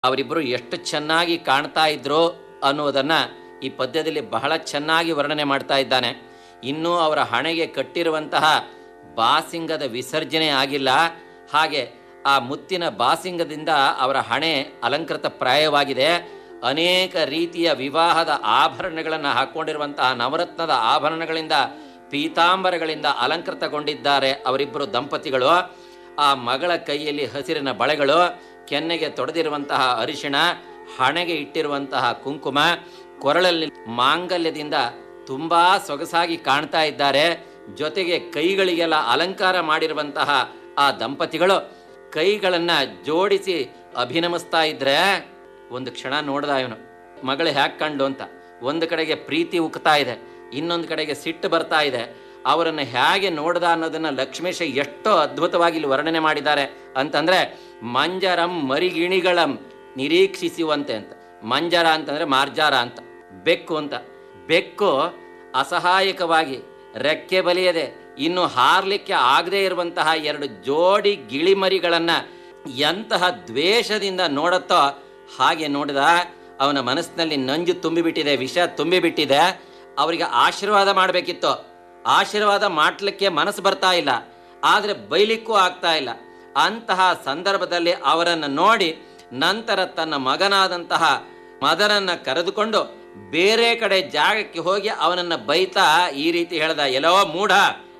ಅವರಿಬ್ಬರು ಎಷ್ಟು ಚೆನ್ನಾಗಿ ಕಾಣ್ತಾ ಇದ್ರು ಅನ್ನುವುದನ್ನ ಈ ಪದ್ಯದಲ್ಲಿ ಬಹಳ ಚೆನ್ನಾಗಿ ವರ್ಣನೆ ಮಾಡ್ತಾ ಇದ್ದಾನೆ ಇನ್ನೂ ಅವರ ಹಣೆಗೆ ಕಟ್ಟಿರುವಂತಹ ಬಾಸಿಂಗದ ವಿಸರ್ಜನೆ ಆಗಿಲ್ಲ ಹಾಗೆ ಆ ಮುತ್ತಿನ ಬಾಸಿಂಗದಿಂದ ಅವರ ಹಣೆ ಅಲಂಕೃತ ಪ್ರಾಯವಾಗಿದೆ ಅನೇಕ ರೀತಿಯ ವಿವಾಹದ ಆಭರಣಗಳನ್ನು ಹಾಕೊಂಡಿರುವಂತಹ ನವರತ್ನದ ಆಭರಣಗಳಿಂದ ಪೀತಾಂಬರಗಳಿಂದ ಅಲಂಕೃತಗೊಂಡಿದ್ದಾರೆ ಅವರಿಬ್ಬರು ದಂಪತಿಗಳು ಆ ಮಗಳ ಕೈಯಲ್ಲಿ ಹಸಿರಿನ ಬಳೆಗಳು ಕೆನ್ನೆಗೆ ತೊಡೆದಿರುವಂತಹ ಅರಿಶಿಣ ಹಣೆಗೆ ಇಟ್ಟಿರುವಂತಹ ಕುಂಕುಮ ಕೊರಳಲ್ಲಿ ಮಾಂಗಲ್ಯದಿಂದ ತುಂಬಾ ಸೊಗಸಾಗಿ ಕಾಣ್ತಾ ಇದ್ದಾರೆ ಜೊತೆಗೆ ಕೈಗಳಿಗೆಲ್ಲ ಅಲಂಕಾರ ಮಾಡಿರುವಂತಹ ಆ ದಂಪತಿಗಳು ಕೈಗಳನ್ನ ಜೋಡಿಸಿ ಅಭಿನಮಿಸ್ತಾ ಇದ್ರೆ ಒಂದು ಕ್ಷಣ ನೋಡ್ದ ಇವನು ಮಗಳು ಹ್ಯಾಕ್ ಕಂಡು ಅಂತ ಒಂದು ಕಡೆಗೆ ಪ್ರೀತಿ ಉಕ್ತಾ ಇದೆ ಇನ್ನೊಂದು ಕಡೆಗೆ ಸಿಟ್ಟು ಬರ್ತಾ ಇದೆ ಅವರನ್ನು ಹೇಗೆ ನೋಡ್ದ ಅನ್ನೋದನ್ನ ಲಕ್ಷ್ಮೇಶ ಎಷ್ಟೋ ಅದ್ಭುತವಾಗಿ ಇಲ್ಲಿ ವರ್ಣನೆ ಮಾಡಿದ್ದಾರೆ ಅಂತಂದ್ರೆ ಮಂಜರಂ ಮರಿಗಿಣಿಗಳಂ ನಿರೀಕ್ಷಿಸುವಂತೆ ಅಂತ ಮಂಜರ ಅಂತಂದ್ರೆ ಮಾರ್ಜಾರ ಅಂತ ಬೆಕ್ಕು ಅಂತ ಬೆಕ್ಕು ಅಸಹಾಯಕವಾಗಿ ರೆಕ್ಕೆ ಬಲಿಯದೆ ಇನ್ನು ಹಾರ್ಲಿಕ್ಕೆ ಆಗದೆ ಇರುವಂತಹ ಎರಡು ಜೋಡಿ ಗಿಳಿಮರಿಗಳನ್ನ ಎಂತಹ ದ್ವೇಷದಿಂದ ನೋಡುತ್ತೋ ಹಾಗೆ ನೋಡಿದ ಅವನ ಮನಸ್ಸಿನಲ್ಲಿ ನಂಜು ತುಂಬಿಬಿಟ್ಟಿದೆ ವಿಷ ತುಂಬಿಬಿಟ್ಟಿದೆ ಅವರಿಗೆ ಆಶೀರ್ವಾದ ಮಾಡಬೇಕಿತ್ತು ಆಶೀರ್ವಾದ ಮಾಡಲಿಕ್ಕೆ ಮನಸ್ಸು ಬರ್ತಾ ಇಲ್ಲ ಆದರೆ ಬೈಲಿಕ್ಕೂ ಆಗ್ತಾ ಇಲ್ಲ ಅಂತಹ ಸಂದರ್ಭದಲ್ಲಿ ಅವರನ್ನು ನೋಡಿ ನಂತರ ತನ್ನ ಮಗನಾದಂತಹ ಮದನನ್ನ ಕರೆದುಕೊಂಡು ಬೇರೆ ಕಡೆ ಜಾಗಕ್ಕೆ ಹೋಗಿ ಅವನನ್ನ ಬೈತಾ ಈ ರೀತಿ ಹೇಳ್ದ ಎಲ್ಲೋ ಮೂಢ